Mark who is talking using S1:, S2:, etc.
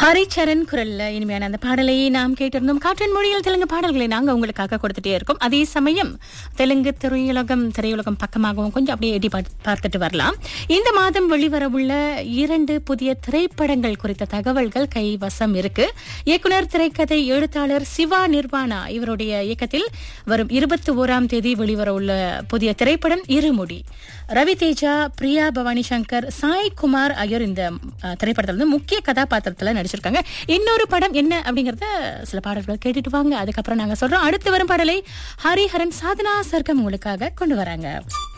S1: ஹரிச்சரன் குரல்ல இனிமையான அந்த பாடலை நாம் கேட்டிருந்தோம் காற்றின் மொழியில் தெலுங்கு பாடல்களை நாங்க உங்களுக்காக கொடுத்துட்டே இருக்கோம் அதே சமயம் தெலுங்கு திரையுலகம் திரையுலகம் பக்கமாகவும் கொஞ்சம் அப்படியே எட்டி பார்த்து- பார்த்துட்டு வரலாம் இந்த மாதம் வெளிவரவுள்ள இரண்டு புதிய திரைப்படங்கள் குறித்த தகவல்கள் கைவசம் இருக்கு இயக்குனர் திரைக்கதை எழுத்தாளர் சிவா நிர்வாணா இவருடைய இயக்கத்தில் வரும் இருபத்தி ஓராம் தேதி வெளிவரவுள்ள புதிய திரைப்படம் இருமுடி ரவி தேஜா பிரியா பவானி சங்கர் சாய் குமார் ஆகியோர் இந்த அஹ், திரைப்படத்துல வந்து முக்கிய கதாபாத்திரத்துல நடிச்சிருக்காங்க இன்னொரு படம் என்ன அப்படிங்கறத சில பாடல்களை கேட்டுட்டு வாங்க அதுக்கப்புறம் நாங்க சொல்றோம் அடுத்து வரும் பாடலை ஹரிஹரன் சாதனா சர்க்கம் உங்களுக்காக கொண்டு வராங்க